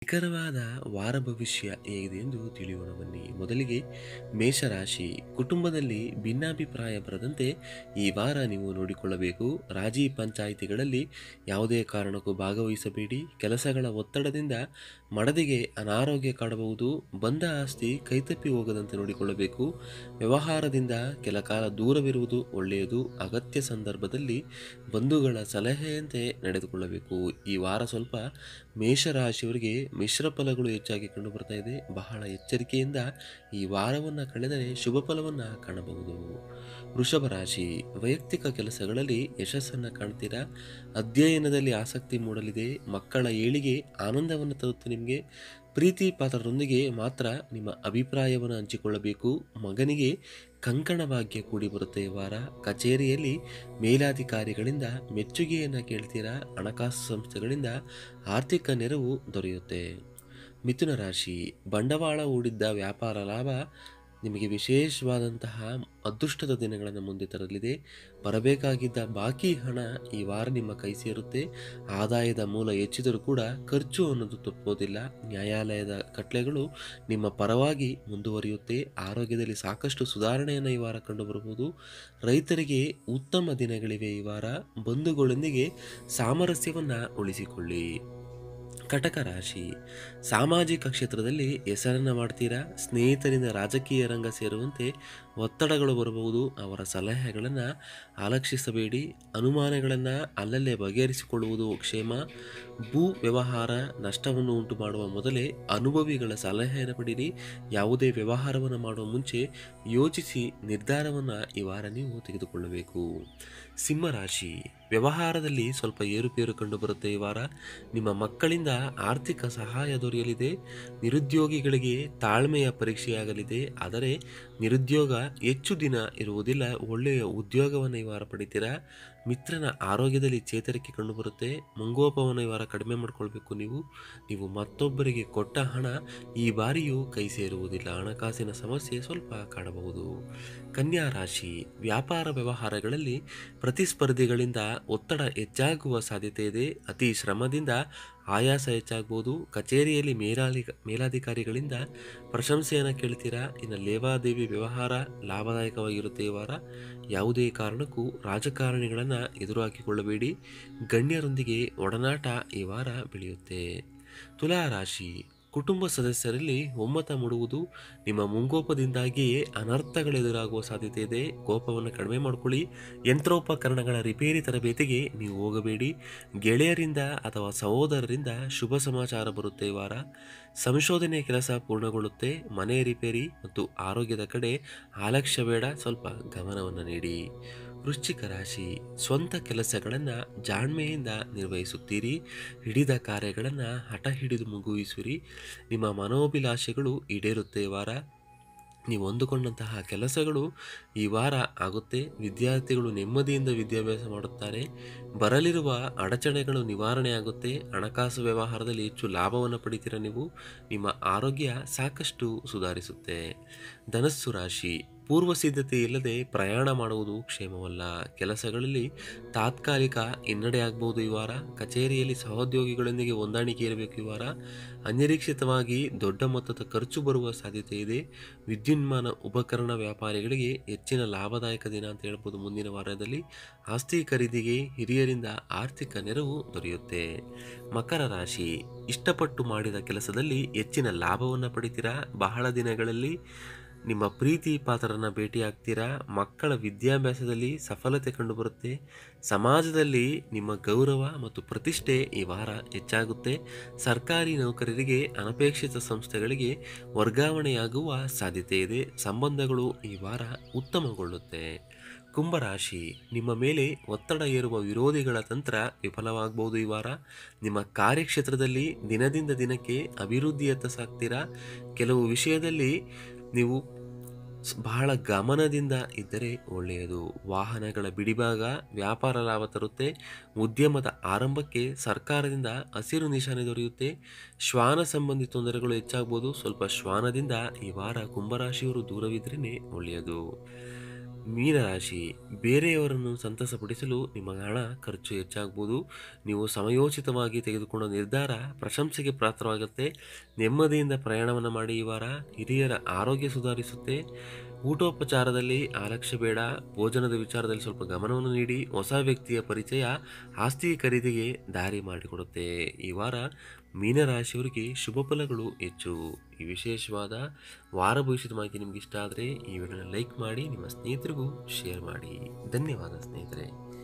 ನಿಖರವಾದ ವಾರ ಭವಿಷ್ಯ ಹೇಗಿದೆ ಎಂದು ತಿಳಿಯೋಣ ಬನ್ನಿ ಮೊದಲಿಗೆ ಮೇಷರಾಶಿ ಕುಟುಂಬದಲ್ಲಿ ಭಿನ್ನಾಭಿಪ್ರಾಯ ಬರದಂತೆ ಈ ವಾರ ನೀವು ನೋಡಿಕೊಳ್ಳಬೇಕು ರಾಜಿ ಪಂಚಾಯಿತಿಗಳಲ್ಲಿ ಯಾವುದೇ ಕಾರಣಕ್ಕೂ ಭಾಗವಹಿಸಬೇಡಿ ಕೆಲಸಗಳ ಒತ್ತಡದಿಂದ ಮಡದಿಗೆ ಅನಾರೋಗ್ಯ ಕಾಡಬಹುದು ಬಂದ ಆಸ್ತಿ ಕೈತಪ್ಪಿ ಹೋಗದಂತೆ ನೋಡಿಕೊಳ್ಳಬೇಕು ವ್ಯವಹಾರದಿಂದ ಕೆಲ ಕಾಲ ದೂರವಿರುವುದು ಒಳ್ಳೆಯದು ಅಗತ್ಯ ಸಂದರ್ಭದಲ್ಲಿ ಬಂಧುಗಳ ಸಲಹೆಯಂತೆ ನಡೆದುಕೊಳ್ಳಬೇಕು ಈ ವಾರ ಸ್ವಲ್ಪ ಮೇಷರಾಶಿಯವರಿಗೆ ಮಿಶ್ರ ಫಲಗಳು ಹೆಚ್ಚಾಗಿ ಕಂಡು ಬರ್ತಾ ಇದೆ ಬಹಳ ಎಚ್ಚರಿಕೆಯಿಂದ ಈ ವಾರವನ್ನು ಕಳೆದರೆ ಶುಭ ಫಲವನ್ನು ಕಾಣಬಹುದು ವೃಷಭ ರಾಶಿ ವೈಯಕ್ತಿಕ ಕೆಲಸಗಳಲ್ಲಿ ಯಶಸ್ಸನ್ನು ಕಾಣ್ತೀರಾ ಅಧ್ಯಯನದಲ್ಲಿ ಆಸಕ್ತಿ ಮೂಡಲಿದೆ ಮಕ್ಕಳ ಏಳಿಗೆ ಆನಂದವನ್ನು ತರುತ್ತೆ ನಿಮಗೆ ಪ್ರೀತಿ ಪಾತ್ರರೊಂದಿಗೆ ಮಾತ್ರ ನಿಮ್ಮ ಅಭಿಪ್ರಾಯವನ್ನು ಹಂಚಿಕೊಳ್ಳಬೇಕು ಮಗನಿಗೆ ಕಂಕಣ ಭಾಗ್ಯ ಕೂಡಿ ಬರುತ್ತೆ ಈ ವಾರ ಕಚೇರಿಯಲ್ಲಿ ಮೇಲಾಧಿಕಾರಿಗಳಿಂದ ಮೆಚ್ಚುಗೆಯನ್ನು ಕೇಳ್ತೀರಾ ಹಣಕಾಸು ಸಂಸ್ಥೆಗಳಿಂದ ಆರ್ಥಿಕ ನೆರವು ದೊರೆಯುತ್ತೆ ಮಿಥುನ ರಾಶಿ ಬಂಡವಾಳ ಹೂಡಿದ್ದ ವ್ಯಾಪಾರ ಲಾಭ ನಿಮಗೆ ವಿಶೇಷವಾದಂತಹ ಅದೃಷ್ಟದ ದಿನಗಳನ್ನು ಮುಂದೆ ತರಲಿದೆ ಬರಬೇಕಾಗಿದ್ದ ಬಾಕಿ ಹಣ ಈ ವಾರ ನಿಮ್ಮ ಕೈ ಸೇರುತ್ತೆ ಆದಾಯದ ಮೂಲ ಹೆಚ್ಚಿದರೂ ಕೂಡ ಖರ್ಚು ಅನ್ನೋದು ತಪ್ಪೋದಿಲ್ಲ ನ್ಯಾಯಾಲಯದ ಕಟ್ಲೆಗಳು ನಿಮ್ಮ ಪರವಾಗಿ ಮುಂದುವರಿಯುತ್ತೆ ಆರೋಗ್ಯದಲ್ಲಿ ಸಾಕಷ್ಟು ಸುಧಾರಣೆಯನ್ನು ಈ ವಾರ ಕಂಡುಬರಬಹುದು ರೈತರಿಗೆ ಉತ್ತಮ ದಿನಗಳಿವೆ ಈ ವಾರ ಬಂಧುಗಳೊಂದಿಗೆ ಸಾಮರಸ್ಯವನ್ನು ಉಳಿಸಿಕೊಳ್ಳಿ ಕಟಕ ರಾಶಿ ಸಾಮಾಜಿಕ ಕ್ಷೇತ್ರದಲ್ಲಿ ಹೆಸರನ್ನು ಮಾಡ್ತೀರಾ ಸ್ನೇಹಿತರಿಂದ ರಾಜಕೀಯ ರಂಗ ಸೇರುವಂತೆ ಒತ್ತಡಗಳು ಬರಬಹುದು ಅವರ ಸಲಹೆಗಳನ್ನು ಅಲಕ್ಷಿಸಬೇಡಿ ಅನುಮಾನಗಳನ್ನು ಅಲ್ಲಲ್ಲೇ ಬಗೆಹರಿಸಿಕೊಳ್ಳುವುದು ಕ್ಷೇಮ ಭೂ ವ್ಯವಹಾರ ನಷ್ಟವನ್ನು ಉಂಟು ಮಾಡುವ ಮೊದಲೇ ಅನುಭವಿಗಳ ಸಲಹೆಯನ್ನು ಪಡೀರಿ ಯಾವುದೇ ವ್ಯವಹಾರವನ್ನು ಮಾಡುವ ಮುಂಚೆ ಯೋಚಿಸಿ ನಿರ್ಧಾರವನ್ನು ಈ ವಾರ ನೀವು ತೆಗೆದುಕೊಳ್ಳಬೇಕು ಸಿಂಹರಾಶಿ ವ್ಯವಹಾರದಲ್ಲಿ ಸ್ವಲ್ಪ ಏರುಪೇರು ಕಂಡುಬರುತ್ತೆ ಈ ವಾರ ನಿಮ್ಮ ಮಕ್ಕಳಿಂದ ಆರ್ಥಿಕ ಸಹಾಯ ದೊರೆಯಲಿದೆ ನಿರುದ್ಯೋಗಿಗಳಿಗೆ ತಾಳ್ಮೆಯ ಪರೀಕ್ಷೆಯಾಗಲಿದೆ ಆದರೆ ನಿರುದ್ಯೋಗ ಹೆಚ್ಚು ದಿನ ಇರುವುದಿಲ್ಲ ಒಳ್ಳೆಯ ಉದ್ಯೋಗವನ್ನು ಈ ವಾರ ಪಡಿತೀರಾ ಮಿತ್ರನ ಆರೋಗ್ಯದಲ್ಲಿ ಚೇತರಿಕೆ ಕಂಡುಬರುತ್ತೆ ಮುಂಗೋಪವನ್ನು ಈ ವಾರ ಕಡಿಮೆ ಮಾಡಿಕೊಳ್ಬೇಕು ನೀವು ನೀವು ಮತ್ತೊಬ್ಬರಿಗೆ ಕೊಟ್ಟ ಹಣ ಈ ಬಾರಿಯೂ ಕೈ ಸೇರುವುದಿಲ್ಲ ಹಣಕಾಸಿನ ಸಮಸ್ಯೆ ಸ್ವಲ್ಪ ಕಾಣಬಹುದು ಕನ್ಯಾ ರಾಶಿ ವ್ಯಾಪಾರ ವ್ಯವಹಾರಗಳಲ್ಲಿ ಪ್ರತಿಸ್ಪರ್ಧಿಗಳಿಂದ ಒತ್ತಡ ಹೆಚ್ಚಾಗುವ ಸಾಧ್ಯತೆ ಇದೆ ಅತಿ ಶ್ರಮದಿಂದ ಆಯಾಸ ಹೆಚ್ಚಾಗ್ಬೋದು ಕಚೇರಿಯಲ್ಲಿ ಮೇಲಾಧಿ ಮೇಲಾಧಿಕಾರಿಗಳಿಂದ ಪ್ರಶಂಸೆಯನ್ನು ಕೇಳ್ತೀರಾ ಇನ್ನು ಲೇವಾದೇವಿ ವ್ಯವಹಾರ ಲಾಭದಾಯಕವಾಗಿರುತ್ತೆ ಈ ವಾರ ಯಾವುದೇ ಕಾರಣಕ್ಕೂ ರಾಜಕಾರಣಿಗಳನ್ನು ಎದುರು ಹಾಕಿಕೊಳ್ಳಬೇಡಿ ಗಣ್ಯರೊಂದಿಗೆ ಒಡನಾಟ ಈ ವಾರ ಬೆಳೆಯುತ್ತೆ ತುಲಾ ರಾಶಿ ಕುಟುಂಬ ಸದಸ್ಯರಲ್ಲಿ ಒಮ್ಮತ ಮೂಡುವುದು ನಿಮ್ಮ ಮುಂಗೋಪದಿಂದಾಗಿಯೇ ಅನರ್ಥಗಳು ಎದುರಾಗುವ ಸಾಧ್ಯತೆ ಇದೆ ಕೋಪವನ್ನು ಕಡಿಮೆ ಮಾಡಿಕೊಳ್ಳಿ ಯಂತ್ರೋಪಕರಣಗಳ ರಿಪೇರಿ ತರಬೇತಿಗೆ ನೀವು ಹೋಗಬೇಡಿ ಗೆಳೆಯರಿಂದ ಅಥವಾ ಸಹೋದರರಿಂದ ಶುಭ ಸಮಾಚಾರ ಬರುತ್ತೆ ಈ ವಾರ ಸಂಶೋಧನೆಯ ಕೆಲಸ ಪೂರ್ಣಗೊಳ್ಳುತ್ತೆ ಮನೆ ರಿಪೇರಿ ಮತ್ತು ಆರೋಗ್ಯದ ಕಡೆ ಆಲಕ್ಷ್ಯ ಬೇಡ ಸ್ವಲ್ಪ ಗಮನವನ್ನು ನೀಡಿ ವೃಶ್ಚಿಕ ರಾಶಿ ಸ್ವಂತ ಕೆಲಸಗಳನ್ನು ಜಾಣ್ಮೆಯಿಂದ ನಿರ್ವಹಿಸುತ್ತೀರಿ ಹಿಡಿದ ಕಾರ್ಯಗಳನ್ನು ಹಠ ಹಿಡಿದು ಮುಗಿಸುವಿರಿ ನಿಮ್ಮ ಮನೋಭಿಲಾಷೆಗಳು ಈಡೇರುತ್ತೆ ಈ ವಾರ ನೀವು ಅಂದುಕೊಂಡಂತಹ ಕೆಲಸಗಳು ಈ ವಾರ ಆಗುತ್ತೆ ವಿದ್ಯಾರ್ಥಿಗಳು ನೆಮ್ಮದಿಯಿಂದ ವಿದ್ಯಾಭ್ಯಾಸ ಮಾಡುತ್ತಾರೆ ಬರಲಿರುವ ಅಡಚಣೆಗಳು ನಿವಾರಣೆ ಆಗುತ್ತೆ ಹಣಕಾಸು ವ್ಯವಹಾರದಲ್ಲಿ ಹೆಚ್ಚು ಲಾಭವನ್ನು ಪಡಿತೀರ ನೀವು ನಿಮ್ಮ ಆರೋಗ್ಯ ಸಾಕಷ್ಟು ಸುಧಾರಿಸುತ್ತೆ ಧನಸ್ಸು ರಾಶಿ ಪೂರ್ವ ಸಿದ್ಧತೆ ಇಲ್ಲದೆ ಪ್ರಯಾಣ ಮಾಡುವುದು ಕ್ಷೇಮವಲ್ಲ ಕೆಲಸಗಳಲ್ಲಿ ತಾತ್ಕಾಲಿಕ ಹಿನ್ನಡೆ ಆಗ್ಬೋದು ಈ ವಾರ ಕಚೇರಿಯಲ್ಲಿ ಸಹೋದ್ಯೋಗಿಗಳೊಂದಿಗೆ ಹೊಂದಾಣಿಕೆ ಇರಬೇಕು ಈ ವಾರ ಅನಿರೀಕ್ಷಿತವಾಗಿ ದೊಡ್ಡ ಮೊತ್ತದ ಖರ್ಚು ಬರುವ ಸಾಧ್ಯತೆ ಇದೆ ವಿದ್ಯುನ್ಮಾನ ಉಪಕರಣ ವ್ಯಾಪಾರಿಗಳಿಗೆ ಹೆಚ್ಚಿನ ಲಾಭದಾಯಕ ದಿನ ಅಂತ ಹೇಳ್ಬೋದು ಮುಂದಿನ ವಾರದಲ್ಲಿ ಆಸ್ತಿ ಖರೀದಿಗೆ ಹಿರಿಯರಿಂದ ಆರ್ಥಿಕ ನೆರವು ದೊರೆಯುತ್ತೆ ಮಕರ ರಾಶಿ ಇಷ್ಟಪಟ್ಟು ಮಾಡಿದ ಕೆಲಸದಲ್ಲಿ ಹೆಚ್ಚಿನ ಲಾಭವನ್ನು ಪಡಿತೀರಾ ಬಹಳ ದಿನಗಳಲ್ಲಿ ನಿಮ್ಮ ಪ್ರೀತಿ ಪಾತ್ರರನ್ನ ಭೇಟಿಯಾಗ್ತೀರಾ ಮಕ್ಕಳ ವಿದ್ಯಾಭ್ಯಾಸದಲ್ಲಿ ಸಫಲತೆ ಕಂಡುಬರುತ್ತೆ ಸಮಾಜದಲ್ಲಿ ನಿಮ್ಮ ಗೌರವ ಮತ್ತು ಪ್ರತಿಷ್ಠೆ ಈ ವಾರ ಹೆಚ್ಚಾಗುತ್ತೆ ಸರ್ಕಾರಿ ನೌಕರರಿಗೆ ಅನಪೇಕ್ಷಿತ ಸಂಸ್ಥೆಗಳಿಗೆ ವರ್ಗಾವಣೆಯಾಗುವ ಸಾಧ್ಯತೆ ಇದೆ ಸಂಬಂಧಗಳು ಈ ವಾರ ಉತ್ತಮಗೊಳ್ಳುತ್ತೆ ಕುಂಭರಾಶಿ ನಿಮ್ಮ ಮೇಲೆ ಒತ್ತಡ ಏರುವ ವಿರೋಧಿಗಳ ತಂತ್ರ ವಿಫಲವಾಗಬಹುದು ಈ ವಾರ ನಿಮ್ಮ ಕಾರ್ಯಕ್ಷೇತ್ರದಲ್ಲಿ ದಿನದಿಂದ ದಿನಕ್ಕೆ ಅಭಿವೃದ್ಧಿಯತ್ತ ಸಾಗ್ತೀರಾ ಕೆಲವು ವಿಷಯದಲ್ಲಿ ನೀವು ಸ್- ಬಹಳ ಗಮನದಿಂದ ಇದ್ದರೆ ಒಳ್ಳೆಯದು ವಾಹನಗಳ ಬಿಡಿಭಾಗ ವ್ಯಾಪಾರ ಲಾಭ ತರುತ್ತೆ ಉದ್ಯಮದ ಆರಂಭಕ್ಕೆ ಸರ್ಕಾರದಿಂದ ಹಸಿರು ನಿಶಾನೆ ದೊರೆಯುತ್ತೆ ಶ್ವಾನ ಸಂಬಂಧಿ ತೊಂದರೆಗಳು ಹೆಚ್ಚಾಗ್ಬೋದು ಸ್ವಲ್ಪ ಶ್ವಾನದಿಂದ ಈ ವಾರ ಕುಂಭರಾಶಿಯವರು ದೂರವಿದ್ರೇ ಒಳ್ಳೆಯದು ಮೀನರಾಶಿ ಬೇರೆಯವರನ್ನು ಸಂತಸಪಡಿಸಲು ನಿಮ್ಮ ಹಣ ಖರ್ಚು ಹೆಚ್ಚಾಗ್ಬೋದು ನೀವು ಸಮಯೋಚಿತವಾಗಿ ತೆಗೆದುಕೊಂಡ ನಿರ್ಧಾರ ಪ್ರಶಂಸೆಗೆ ಪಾತ್ರವಾಗುತ್ತೆ ನೆಮ್ಮದಿಯಿಂದ ಪ್ರಯಾಣವನ್ನು ಮಾಡಿ ಈ ವಾರ ಹಿರಿಯರ ಆರೋಗ್ಯ ಸುಧಾರಿಸುತ್ತೆ ಊಟೋಪಚಾರದಲ್ಲಿ ಆಲಕ್ಷ್ಯ ಬೇಡ ಭೋಜನದ ವಿಚಾರದಲ್ಲಿ ಸ್ವಲ್ಪ ಗಮನವನ್ನು ನೀಡಿ ಹೊಸ ವ್ಯಕ್ತಿಯ ಪರಿಚಯ ಆಸ್ತಿ ಖರೀದಿಗೆ ದಾರಿ ಮಾಡಿಕೊಡುತ್ತೆ ಈ ವಾರ ಮೀನರಾಶಿಯವರಿಗೆ ಶುಭ ಫಲಗಳು ಹೆಚ್ಚು ಈ ವಿಶೇಷವಾದ ವಾರ ಭವಿಷ್ಯದ ಮಾಹಿತಿ ನಿಮ್ಗೆ ಇಷ್ಟ ಆದರೆ ಈ ವಿಡಿಯೋನ ಲೈಕ್ ಮಾಡಿ ನಿಮ್ಮ ಸ್ನೇಹಿತರಿಗೂ ಶೇರ್ ಮಾಡಿ ಧನ್ಯವಾದ ಸ್ನೇಹಿತರೆ